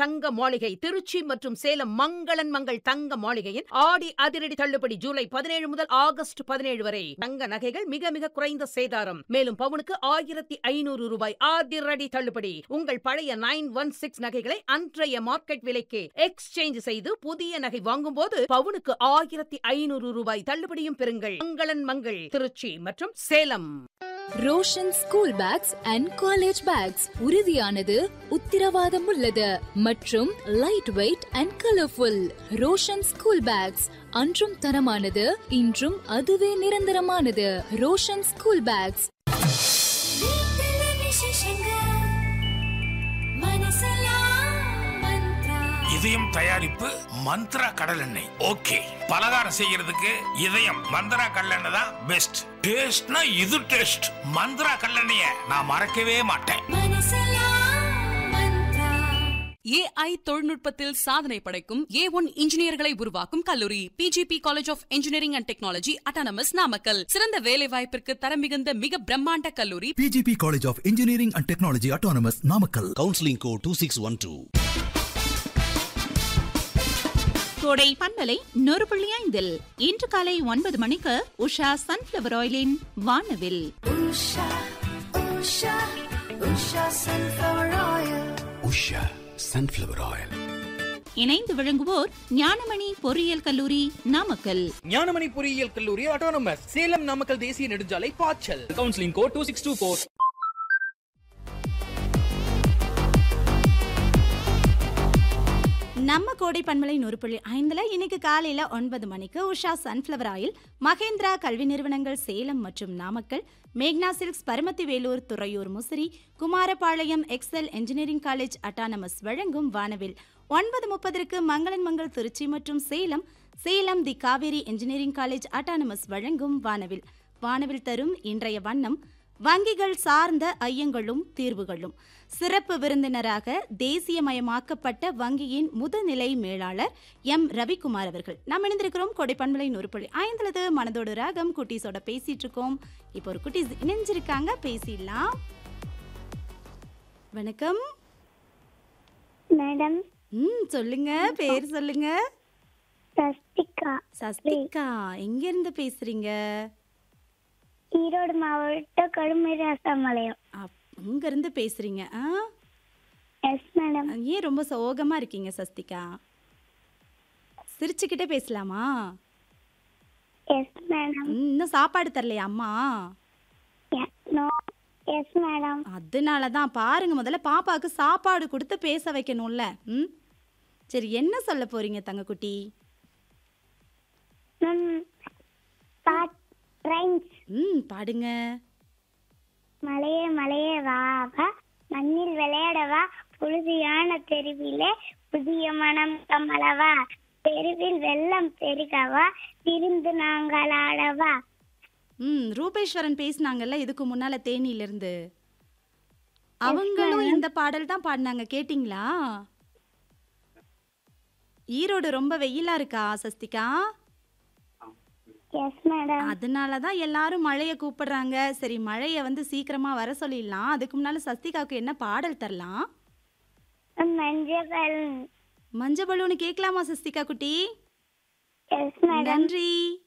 தங்க மாளிகை திருச்சி மற்றும் சேலம் மங்களன் மங்கள் தங்க மாளிகையின் ஆடி அதிரடி தள்ளுபடி ஜூலை பதினேழு முதல் ஆகஸ்ட் பதினேழு வரை தங்க நகைகள் மிக மிக குறைந்த சேதாரம் மேலும் பவுனுக்கு ஆயிரத்தி ஐநூறு ரூபாய் அதிரடி தள்ளுபடி உங்கள் பழைய நைன் ஒன் சிக்ஸ் நகைகளை அன்றைய மார்க்கெட் விலைக்கு எக்ஸ்சேஞ்ச் செய்து புதிய நகை வாங்கும்போது பவுனுக்கு ஆயிரத்தி ஐநூறு ரூபாய் தள்ளுபடியும் பெறுங்கள் மங்களன் மங்கள் திருச்சி மற்றும் Salem Roshan school bags and college bags உறுதியானது உத்திரவாதம் உள்ளது மற்றும் light weight and colourful Roshan school bags அன்றும் தரமானது இன்றும் அதுவே நிரந்தரமானது ரோஷன் ஸ்கூல் பேக்ஸ் இதயம் தயாரிப்பு மந்த்ரா கடல் எண்ணெய் ஓகே பலகாரம் செய்யறதுக்கு இதயம் மந்த்ரா கடலெண்ணெய் தான் பெஸ்ட் டேஸ்ட்னா இது டேஸ்ட் மந்த்ரா கடலெண்ணெய நான் மறக்கவே மாட்டேன் ஏஐ தொழில்நுட்பத்தில் சாதனை படைக்கும் ஏ ஒன் இன்ஜினியர்களை உருவாக்கும் கல்லூரி PGP college of engineering and technology autonomous Namakkal சிறந்த வேலை வாய்ப்பிற்கு தரம் மிகுந்த மிக பிரம்மாண்ட கல்லூரி PGP College of Engineering and Technology Autonomous Namakkal. counseling code 2612 கோடை பண்பலை நூறு புள்ளி ஐந்தில் இன்று காலை ஒன்பது மணிக்கு உஷா சன்ஃபிளவர் ஆயிலின் வானவில் Usha sunflower oil இணைந்து விளங்குவோர் ஞானமணி பொறியியல் கல்லூரி நாமக்கல் ஞானமணி பொறியியல் கல்லூரி ஆட்டோனமஸ் சேலம் நாமக்கல் தேசிய நெடுஞ்சாலை பாய்ச்சல் counselling code two six two four நம்ம கோடை பண்பலை நூறு புள்ளி ஐந்துல இன்னைக்கு காலையில ஒன்பது மணிக்கு உஷா சன்ஃபிளவர் ஆயில் மகேந்திரா கல்வி நிறுவனங்கள் சேலம் மற்றும் நாமக்கல் மேக்னா silks Paramathi Velur Thuraiyur Musiri Kumarapalayam Excel engineering college autonomous வழங்கும் வானவில் ஒன்பது முப்பதற்கு மங்களன் மங்கள் திருச்சி மற்றும் Salem Salem the Kaveri engineering college autonomous வழங்கும் வானவில் வானவில் தரும் இன்றைய வண்ணம் வங்கிகள் சார்ந்த ஐயங்களும் தீர்வுகளும் சிறப்பு விருந்தினராக தேசியமயமாக்கப்பட்ட வங்கியின் முதுநிலை மேலாளர் எம் ரவிக்குமார் அவர்கள் நாம் இணைந்திருக்கிறோம் கொடைப்பண்பலை நூறு புள்ளி ஐந்துலது மனதோடு ராகம் குட்டீஸோட பேசிட்டு இருக்கோம் இப்போ ஒரு குட்டீஸ் இணைஞ்சிருக்காங்க பேசிடலாம் வணக்கம் மேடம் ம் சொல்லுங்க பேர் சொல்லுங்க சஸ்திகா சஸ்திகா எங்க இருந்து பேசுறீங்க ஈரோடு மாவட்டம் கடுமராசமலையம் அப்- அங்க இருந்து பேசுறீங்க ஆ எஸ் மேடம் ஏன் ரொம்ப சோகமா இருக்கீங்க சஸ்திகா சிரிச்சுக்கிட்டே பேசலாமா எஸ் மேடம் ம், இன்னும் சாப்பாடு தரலையா அம்மா நோ எஸ் மேடம் அதனால தான் பாருங்க முதல்ல பாப்பாவுக்கு சாப்பாடு கொடுத்து பேச வைக்கணும்ல ம் சரி என்ன சொல்ல போறீங்க தங்கக்குட்டி மேம் பாட் ரைம்ஸ் ம் பாடுங்க மலையே மலையே வா வா மண்ணில் விளையாடவா புழுதியான தெருவிலே புதிய மனம் கமலவா தெருவில் வெள்ளம் பெருகவா திரிந்து நாங்கள் ஆடவா ம் ரூபேஸ்வரன் பேசினாங்கல்ல இதுக்கு முன்னால தேனியில இருந்து அவங்களும் இந்த பாடல் தான் பாடினாங்க கேட்டிங்களா ஈரோடு ரொம்ப வெயிலா இருக்கா சஸ்திகா எஸ் மேடம் அதனால தான் எல்லாரும் மழையை கூப்பிடுறாங்க சரி மழையை வந்து சீக்கிரமா வர சொல்லிடலாம் அதுக்கு முன்னால சஸ்திகாவுக்கு என்ன பாடல் தரலாம் மஞ்சள் மஞ்ச பலூனு கேட்கலாமா சஸ்திகா குட்டி எஸ் மேடம் நன்றி